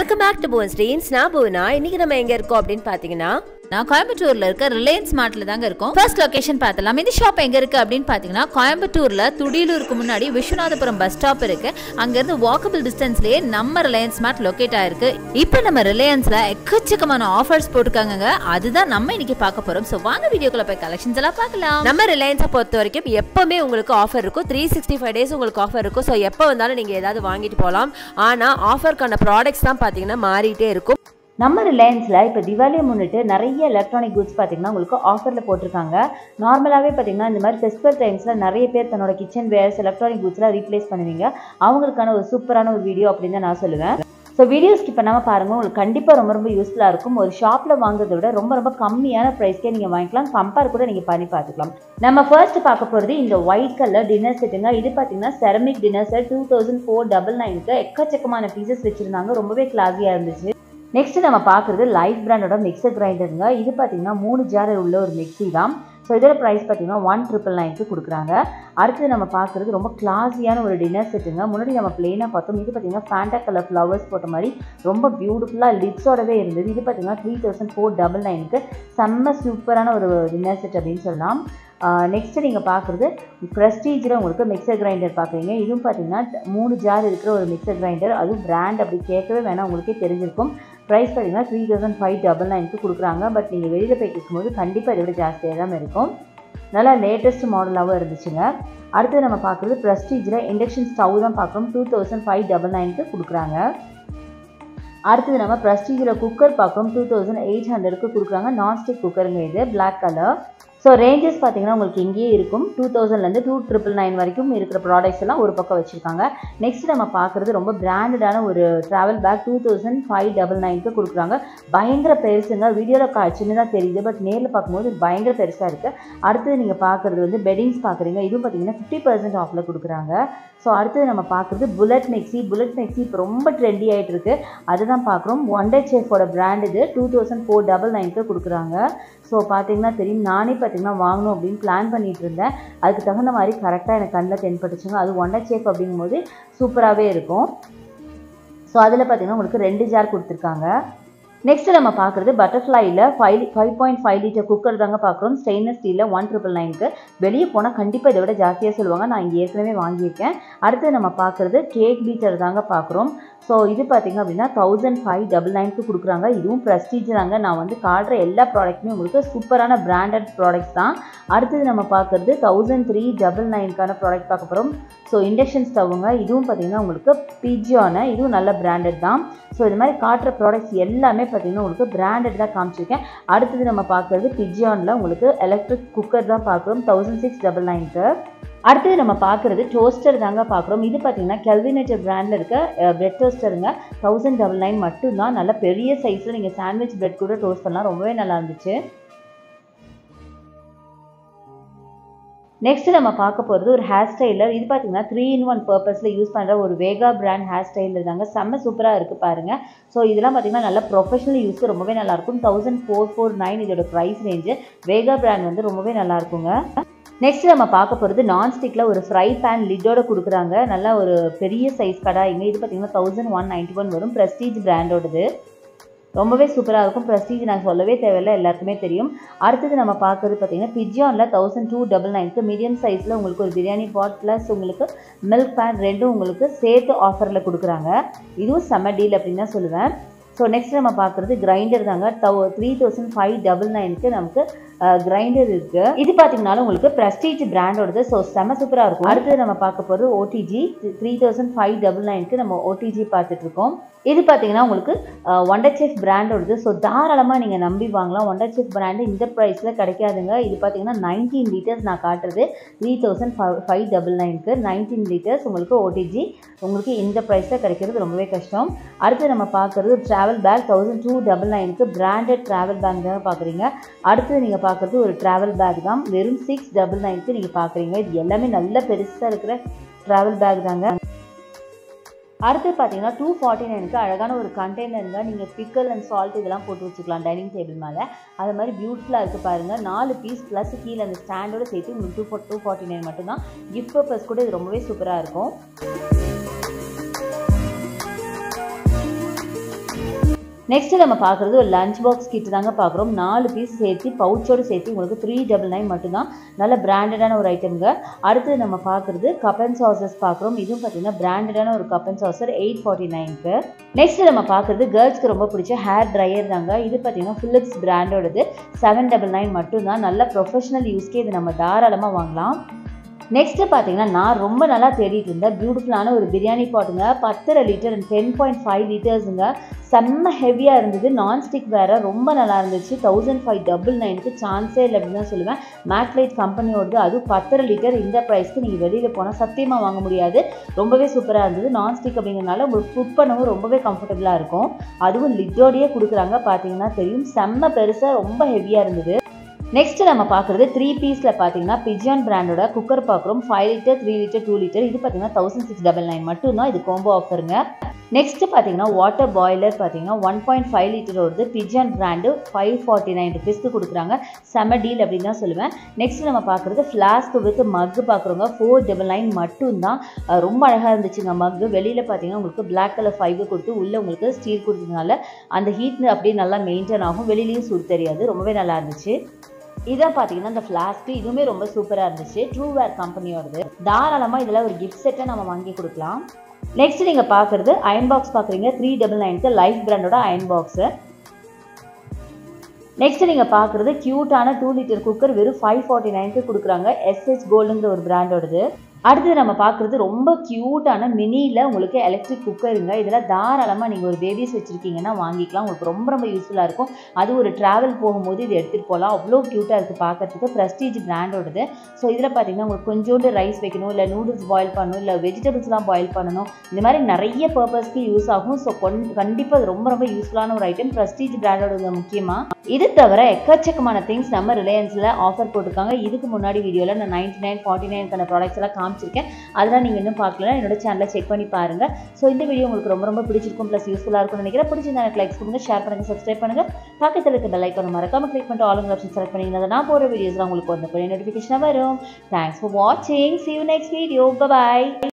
welcome back to Bhuvan ஸ்ரீன்ஸ் நான் புவனா இன்னைக்கு நம்ம எங்க இருக்கோம் அப்படின்னு பாத்தீங்கன்னா நான் கோயம்புத்தூர்ல இருக்க ரிலையன்ஸ் மார்ட்ல தாங்க இருக்கோம் ஃபர்ஸ்ட் லொகேஷன் பார்த்தலாம் இந்த ஷாப் எங்க இருக்கு அப்படின்னு பாத்தீங்கன்னா கோயம்புத்தூர்ல துடியலூருக்கு முன்னாடி விஸ்வநாதபுரம் பஸ் ஸ்டாப் இருக்கு அங்க இருந்து வாக்கபிள் டிஸ்டன்ஸ்லயே நம்ம ரிலையன்ஸ் மார்ட் லொகேட் ஆயிருக்கு இப்போ நம்ம ரிலையன்ஸ்ல எக்கச்சக்கமான ஆஃபர்ஸ் போட்டுருக்காங்க அதுதான் நம்ம இன்னைக்கு பார்க்க போறோம் ஸோ வாங்க வீடியோக்குள்ள போய் கலெக்ஷன்ஸ் எல்லாம் பார்க்கலாம் நம்ம ரிலையன்ஸை பொறுத்த வரைக்கும் எப்பவுமே உங்களுக்கு ஆஃபர் இருக்கும் த்ரீ சிக்ஸ்டி ஃபைவ் டேஸ் உங்களுக்கு ஆஃபர் இருக்கும் ஸோ எப்போ வந்தாலும் நீங்கள் ஏதாவது வாங்கிட்டு போகலாம் ஆனால் ஆஃபருக்கான ப்ராடக்ட்ஸ் தான் பார்த்தீங்கன்னா மாறிட்டே இருக்கும் நம்ம ரிலையன்ஸில் இப்போ திவாலியை முன்னிட்டு நிறைய எலக்ட்ரானிக் குட்ஸ் பார்த்தீங்கன்னா உங்களுக்கு ஆஃபரில் போட்டிருக்காங்க நார்மலாகவே பார்த்தீங்கன்னா இந்த மாதிரி ஃபெஸ்டிவல் டைம்ஸில் நிறைய பேர் தன்னோட கிச்சன் வேர்ஸ் எலக்ட்ரானிக் குட்ஸ்லாம் ரீப்ளேஸ் பண்ணுவீங்க அவங்களுக்கான ஒரு சூப்பரான ஒரு வீடியோ அப்படின்னு தான் நான் சொல்லுவேன் ஸோ வீடியோ ஸ்கிப் பண்ணாமல் பாருங்கள் உங்களுக்கு கண்டிப்பாக ரொம்ப ரொம்ப யூஸ்ஃபுல்லாக இருக்கும் ஒரு ஷாப்பில் வாங்குறதை விட ரொம்ப ரொம்ப கம்மியான ப்ரைஸ்க்கே நீங்கள் வாங்கிக்கலாம் கம்பேர் கூட நீங்கள் பண்ணி பார்த்துக்கலாம் நம்ம ஃபர்ஸ்ட் பார்க்க போகிறது இந்த ஒயிட் கலர் டின்னர் செட்டுங்க இது பார்த்தீங்கன்னா ceramic dinner set two thousand four double நைனுக்கு எக்கச்சக்கமான பீசஸ் வச்சுருந்தாங்க ரொம்பவே கிளாஸியாக இருந்துச்சு நெக்ஸ்ட் நம்ம பார்க்குறது லைஃப் பிராண்டோட மிக்சர் கிரைண்டருங்க இது பார்த்தீங்கன்னா மூணு ஜார் உள்ள ஒரு மிக்ஸி தான் ஸோ இதோட ப்ரைஸ் பார்த்தீங்கன்னா ஒன் ட்ரிபிள் நைனுக்கு கொடுக்குறாங்க அடுத்தது நம்ம பார்க்குறது ரொம்ப கிளாஸியான ஒரு டின்னர் செட்டுங்க முன்னாடி நம்ம பிளெயினாக பார்த்தோம் இது பார்த்தீங்கன்னா ஃபேண்டா கலர் ஃப்ளவர்ஸ் போட்ட மாதிரி ரொம்ப பியூட்டிஃபுல்லாக லிப்ஸோடவே இருந்தது இது பார்த்தீங்கன்னா த்ரீ தௌசண்ட் ஃபோர் டபுள் நைனுக்கு செம்ம சூப்பரான ஒரு டின்னர் செட் அப்படின்னு சொல்லலாம் நெக்ஸ்ட்டு நீங்கள் பார்க்குறது ப்ரெஸ்டீஜில் உங்களுக்கு மிக்சர் கிரைண்டர் பார்க்குறீங்க இதுவும் பார்த்தீங்கன்னா மூணு ஜார் இருக்கிற ஒரு மிக்சர் கிரைண்டர் அதுவும் பிராண்ட் அப்படி கேட்கவே வேணாம் உங்களுக்கே தெரிஞ்சிருக்கும் ப்ரைஸ் பார்த்தீங்கன்னா த்ரீ தௌசண்ட் ஃபைவ் டபுள் நைனுக்கு கொடுக்குறாங்க பட் நீங்கள் வெளியில் போய் கேட்கும்போது கண்டிப்பாக இதை விட ஜாஸ்தியாக தான் இருக்கும் நல்லா லேட்டஸ்ட் மாடலாகவும் இருந்துச்சுங்க அடுத்து நம்ம பார்க்குறது ப்ரெஸ்டீஜில் இண்டக்ஷன் ஸ்டவ் தான் பார்க்குறோம் டூ தௌசண்ட் ஃபைவ் டபுள் நைனுக்கு கொடுக்குறாங்க அடுத்தது நம்ம ப்ரெஸ்டீஜில் குக்கர் பார்க்குறோம் டூ தௌசண்ட் எயிட் ஹண்ட்ரடுக்கு கொடுக்குறாங்க நான்ஸ்டிக் குக்கருங்க இது பிளாக் கலர் ஸோ ரேஞ்சஸ் பார்த்தீங்கன்னா உங்களுக்கு இங்கேயே இருக்கும் டூ தௌசண்ட்லேருந்து டூ ட்ரிபிள் நைன் வரைக்கும் இருக்கிற ப்ராடக்ட்ஸ் எல்லாம் ஒரு பக்கம் வச்சுருக்காங்க நெக்ஸ்ட் நம்ம பார்க்குறது ரொம்ப பிராண்டடான ஒரு travel bag two thousand five double நைனுக்கு கொடுக்குறாங்க பயங்கர பெருசுங்க வீடியோவில் கா சின்னதாக தெரியுது பட் நேரில் பார்க்கும்போது பயங்கர பெருசாக இருக்குது அடுத்தது நீங்கள் பார்க்குறது வந்து பெட்டிங்ஸ் பார்க்குறீங்க இதுவும் பார்த்தீங்கன்னா ஃபிஃப்டி பர்சன்ட் ஆஃபில் கொடுக்குறாங்க ஸோ அடுத்தது நம்ம பார்க்குறது புல்லட் மிக்ஸி புல்லட் மிக்ஸி இப்போ ரொம்ப ட்ரெண்டி ஆகிட்டு இருக்கு அதுதான் பார்க்குறோம் ஒண்டர் சேஃபோட பிராண்ட் இது டூ தௌசண்ட் ஃபோர் டபுள் நைனுக்கு கொடுக்குறாங்க ஸோ பார்த்தீங்கன்னா தெரியும் நானே பார்த்தீங்கன்னா வாங்கணும் அப்படின்னு பிளான் பண்ணிட்டு இருந்தேன் அதுக்கு தகுந்த மாதிரி கரெக்டாக எனக்கு கண்ணில் தென்பட்டுச்சுங்க அது ஒண்டர் சேஃப் அப்படிங்கும்போது சூப்பராகவே இருக்கும் ஸோ அதில் பார்த்தீங்கன்னா உங்களுக்கு ரெண்டு ஜார் கொடுத்துருக்காங்க நெக்ஸ்ட் நம்ம பார்க்குறது பட்டர்ஃப்ளையில் five five point five litre cooker தாங்க பார்க்குறோம் ஸ்டெயின்லெஸ் ஸ்டீலில் ஒன் ட்ரிபிள் நைனுக்கு வெளியே போனால் கண்டிப்பாக இதை விட ஜாஸ்தியாக சொல்லுவாங்க நான் இங்கே ஏற்கனவே வாங்கியிருக்கேன் அடுத்து நம்ம பார்க்குறது கேக் பீட்டர் தாங்க பார்க்குறோம் ஸோ இது பார்த்திங்க அப்படின்னா தௌசண்ட் ஃபைவ் டபுள் நைனுக்கு கொடுக்குறாங்க இதுவும் ப்ரெஸ்டீஜ் தாங்க நான் வந்து காட்டுற எல்லா ப்ராடக்ட்டுமே உங்களுக்கு சூப்பரான பிராண்டட் ப்ராடக்ட்ஸ் தான் அடுத்தது நம்ம பார்க்குறது தௌசண்ட் த்ரீ டபுள் நைனுக்கான ப்ராடக்ட் பார்க்க போகிறோம் ஸோ இண்டக்ஷன் ஸ்டவ்வுங்க இதுவும் பார்த்திங்கன்னா உங்களுக்கு பிஜியான இதுவும் நல்ல பிராண்டட் தான் ஸோ இது மாதிரி காட்டுற ப்ராடக்ட்ஸ் எல்லாமே பார்த்திங்கன்னா உங்களுக்கு பிராண்டட் தான் காமிச்சிருக்கேன் அடுத்தது நம்ம பார்க்குறது பிஜியானில் உங்களுக்கு எலக்ட்ரிக் குக்கர் தான் பார்க்குறோம் தௌசண்ட் சிக்ஸ் டபுள் நைனுக்கு அடுத்தது நம்ம பார்க்குறது டோஸ்டர் தாங்க பார்க்குறோம் இது பார்த்தீங்கன்னா கெல்வினேட்டர் பிராண்டில் இருக்க பிரெட் டோஸ்டருங்க தௌசண்ட் டபுள் நைன் மட்டும்தான் நல்ல பெரிய சைஸில் நீங்கள் சாண்ட்விச் பிரெட் கூட டோஸ்ட் பண்ணலாம் ரொம்பவே நல்லா இருந்துச்சு நெக்ஸ்ட் நம்ம பார்க்க போகிறது ஒரு ஹேர் ஸ்டைலர் இது பார்த்தீங்கன்னா த்ரீ இன் ஒன் பர்பஸில் யூஸ் பண்ணுற ஒரு வேகா பிராண்ட் ஹேர் ஸ்டைலர் தாங்க செம்ம சூப்பராக இருக்குது பாருங்கள் ஸோ இதெல்லாம் பார்த்தீங்கன்னா நல்லா ப்ரொஃபஷனல் யூஸ்க்கு ரொம்பவே நல்லாயிருக்கும் தௌசண்ட் ஃபோர் ஃபோர் நைன் இதோட ப்ரைஸ் ரேஞ்சு வேகா பிராண்ட் வந்து ரொம்பவே நல்லா இருக்குங்க நெக்ஸ்ட் நம்ம பார்க்க போகிறது நான்ஸ்டிக்கில் ஒரு ஃப்ரை பேன் லிட்டோட கொடுக்குறாங்க நல்லா ஒரு பெரிய சைஸ் கடாய்ங்க இது பார்த்தீங்கன்னா தௌசண்ட் ஒன் நைன்ட்டி ஒன் வரும் ப்ரெஸ்டீஜ் பிராண்டோடது ரொம்பவே சூப்பராக இருக்கும் ப்ரெஸ்டீஜ் நான் சொல்லவே தேவையில்லை எல்லாருக்குமே தெரியும் அடுத்தது நம்ம பார்க்குறது பார்த்தீங்கன்னா பிஜியானில் தௌசண்ட் டூ டபுள் நைனுக்கு மீடியம் சைஸில் உங்களுக்கு ஒரு பிரியாணி பாட் ப்ளஸ் உங்களுக்கு மில்க் பேன் ரெண்டும் உங்களுக்கு சேர்த்து ஆஃபரில் கொடுக்குறாங்க இதுவும் செம்ம டீல் அப்படின்னு தான் சொல்லுவேன் ஸோ நெக்ஸ்ட் நம்ம பார்க்குறது கிரைண்டர் தாங்க thou three thousand five double நைனுக்கு நமக்கு கிரைண்டர் இருக்குது இது பார்த்தீங்கனாலும் உங்களுக்கு ப்ரெஸ்டீஜ் பிராண்டோடது ஸோ செம்ம சூப்பராக இருக்கும் அடுத்தது நம்ம பார்க்க போகிறது OTG three thousand five double நைனுக்கு நம்ம ஓடிஜி பார்த்துட்ருக்கோம் இது பார்த்தீங்கன்னா உங்களுக்கு ஒண்டர் செஃப் பிராண்டோடது ஸோ தாராளமாக நீங்கள் நம்பி வாங்கலாம் ஒண்டர் செஃப் பிராண்டு இந்த ப்ரைஸில் கிடைக்காதுங்க இது பார்த்தீங்கன்னா நைன்டீன் லிட்டர்ஸ் நான் காட்டுறது three thousand five five double நைனுக்கு நைன்டீன் லிட்டர்ஸ் உங்களுக்கு ஓடிஜி உங்களுக்கு இந்த ப்ரைஸில் கிடைக்கிறது ரொம்பவே கஷ்டம் அடுத்து நம்ம பார்க்குறது travel bag thousand two double நைனுக்கு பிராண்டட் ட்ராவல் பேக் தான் பார்க்குறீங்க அடுத்து நீங்கள் பார்க்குறது ஒரு ட்ராவல் பேக் தான் வெறும் சிக்ஸ் டபுள் நைனுக்கு நீங்கள் பார்க்குறீங்க இது எல்லாமே நல்ல பெருசாக இருக்கிற ட்ராவல் பேக் தாங்க அடுத்து பார்த்தீங்கன்னா டூ ஃபார்ட்டி நைனுக்கு அழகான ஒரு கண்டெய்னருங்க நீங்கள் பிக்கல் அண்ட் சால்ட் இதெல்லாம் போட்டு வச்சுக்கலாம் டைனிங் டேபிள் மேலே அது மாதிரி பியூட்டிஃபுல்லாக இருக்குது பாருங்கள் நாலு பீஸ் ப்ளஸ் கீழே அந்த ஸ்டாண்டோட சேர்த்து உங்களுக்கு டூ டூ ஃபார்ட்டி நைன் மட்டும்தான் கிஃப்ட் பர்பஸ் கூட இது ரொம்பவே சூப்பராக இருக்கும் நெக்ஸ்ட் நம்ம பார்க்குறது ஒரு லஞ்ச் பாக்ஸ் கிட் தாங்க பார்க்குறோம் நாலு பீஸ் சேர்த்து பவுச்சோடு சேர்த்து உங்களுக்கு த்ரீ டபுள் நைன் மட்டும்தான் நல்ல பிராண்டடான ஒரு ஐட்டம்ங்க அடுத்து நம்ம பார்க்குறது கப் அண்ட் சாசஸ் பார்க்குறோம் இதுவும் பார்த்தீங்கன்னா பிராண்டடான ஒரு cup and saucer eight forty நைனுக்கு நெக்ஸ்ட் நம்ம பார்க்குறது கேர்ள்ஸ்க்கு ரொம்ப பிடிச்ச ஹேர் ட்ரையர் தாங்க இது பார்த்தீங்கன்னா ஃபிலிப்ஸ் பிராண்டோடது செவன் டபுள் நைன் மட்டும்தான் நல்ல ப்ரொஃபஷனல் யூஸ்க்கே இது நம்ம தாராளமாக வாங்கலாம் நெக்ஸ்ட்டு பார்த்தீங்கன்னா நான் ரொம்ப நல்லா தேடிட்டு இருந்தேன் பியூட்டிஃபுல்லான ஒரு பிரியாணி பாட்டுங்க பத்தரை லிட்டர் டென் பாயிண்ட் ஃபைவ் லிட்டர்ஸுங்க செம்ம ஹெவியாக இருந்தது நான்ஸ்டிக் வேறு ரொம்ப நல்லா இருந்துச்சு தௌசண்ட் ஃபைவ் டபுள் நைனுக்கு சான்ஸே இல்லை அப்படின்னு தான் சொல்லுவேன் மேக்லைட் கம்பெனியோடது அதுவும் பத்தரை லிட்டர் இந்த ப்ரைஸ்க்கு நீங்கள் வெளியில் போனால் சத்தியமாக வாங்க முடியாது ரொம்பவே சூப்பராக இருந்தது நான்ஸ்டிக் அப்படிங்கிறனால உங்களுக்கு குக் பண்ணவும் ரொம்பவே கம்ஃபர்டபுளாக இருக்கும் அதுவும் லிட்டோடையே கொடுக்குறாங்க பார்த்தீங்கன்னா தெரியும் செம்ம பெருசாக ரொம்ப ஹெவியாக இருந்தது நெக்ஸ்ட் நம்ம பார்க்குறது த்ரீ பீஸில் பார்த்தீங்கன்னா பிஜியான் பிராண்டோட குக்கர் பார்க்குறோம் five litre three litre two litre இது பார்த்தீங்கன்னா தௌசண்ட் சிக்ஸ் டபுள் நைன் மட்டும்தான் இது கோம்போ ஆஃபருங்க நெக்ஸ்ட் பார்த்தீங்கன்னா வாட்டர் பாய்லர் பார்த்தீங்கன்னா ஒன் பாயிண்ட் ஃபைவ் லிட்டர் வருது Pigeon brand five forty nine ருபீஸ்க்கு கொடுக்குறாங்க செம டீல் அப்படின்னு தான் சொல்லுவேன் நெக்ஸ்ட் நம்ம பார்க்குறது ஃப்ளாஸ்க் வித் மக்கு பார்க்குறோங்க ஃபோர் டபுள் நைன் மட்டும்தான் அஹ் ரொம்ப அழகாக இருந்துச்சுங்க மக்கு வெளியில் பார்த்தீங்கன்னா உங்களுக்கு பிளாக் கலர் ஃபைபர் கொடுத்து உள்ளே உங்களுக்கு ஸ்டீல் கொடுத்ததுனால அந்த ஹீட் அப்படியே நல்லா மெயின்டைன் ஆகும் வெளியிலையும் சூடு தெரியாது ரொம்பவே நல்லா இருந்துச்சு இதான் பார்த்தீங்கன்னா இந்த ஃப்ளாஸ்க்கு இதுவுமே ரொம்ப சூப்பராக இருந்துச்சு ட்ரூ வேர் கம்பெனியோடது தாராளமாக இதில் ஒரு கிஃப்ட் செட்டை நம்ம வாங்கி கொடுக்கலாம் நெக்ஸ்ட் நீங்கள் பார்க்குறது அயன் பாக்ஸ் பார்க்குறீங்க த்ரீ டபுள் நைனுக்கு லைஃப் பிராண்டோட அயன் பாக்ஸு நெக்ஸ்ட் நீங்கள் பார்க்குறது க்யூட்டான டூ லிட்டர் குக்கர் வெறும் ஃபைவ் ஃபார்ட்டி நைனுக்கு கொடுக்குறாங்க எஸ்ஹெச் கோல்டுங்கிற ஒரு பிராண்டோடது அடுத்து நம்ம பார்க்குறது ரொம்ப க்யூட்டான மினியில் உங்களுக்கு எலக்ட்ரிக் குக்கருங்க இதில் தாராளமாக நீங்கள் ஒரு பேபிஸ் வச்சுருக்கீங்கன்னா வாங்கிக்கலாம் உங்களுக்கு ரொம்ப ரொம்ப யூஸ்ஃபுல்லாக இருக்கும் அது ஒரு ட்ராவல் போகும்போது இது எடுத்துகிட்டு போகலாம் அவ்வளோ க்யூட்டாக இருக்குது பார்க்கறதுக்கு ப்ரெஸ்டீஜ் பிராண்டோடது ஸோ இதில் பார்த்தீங்கன்னா உங்களுக்கு கொஞ்சோண்டு ரைஸ் வைக்கணும் இல்லை நூடுல்ஸ் பாயில் பண்ணணும் இல்லை வெஜிடபிள்ஸ்லாம் பாயில் பண்ணணும் இந்த மாதிரி நிறைய பர்பஸ்க்கு யூஸ் ஆகும் ஸோ கொன் கண்டிப்பாக அது ரொம்ப ரொம்ப யூஸ்ஃபுல்லான ஒரு ஐட்டம் ப்ரெஸ்டீஜ் பிராண்டோட முக்கியமாக இது தவிர எக்கச்சக்கமான திங்ஸ் நம்ம ரிலையன்ஸில் ஆஃபர் போட்டிருக்காங்க இதுக்கு முன்னாடி வீடியோவில் நான் நைன்டி நைன் ஃபார்ட்டி நைனுக்கான ப்ராடக்ட்ஸ் எல்லாம் காமிச்சிருக்கேன் அதெல்லாம் நீங்கள் இன்னும் பார்க்கல என்னோட சேனலை செக் பண்ணி பாருங்கள் ஸோ இந்த வீடியோ உங்களுக்கு ரொம்ப ரொம்ப பிடிச்சிருக்கும் ப்ளஸ் யூஸ்ஃபுல்லாக இருக்கும்னு நினைக்கிறேன் பிடிச்சிருந்தா எனக்கு லைக்ஸ் கொடுங்க ஷேர் பண்ணுங்கள் சப்ஸ்கிரைப் பண்ணுங்கள் பக்கத்தில் இருக்க பெல் ஐக்கான மறக்காம கிளிக் பண்ணிட்டு ஆளுங்க ஆப்ஷன் செலக்ட் பண்ணிங்கன்னா நான் போகிற வீடியோஸ்லாம் உங்களுக்கு வந்து நோட்டிஃபிகேஷனாக வரும் தேங்க்ஸ் ஃபார் வாட்சிங் see you next video bye bye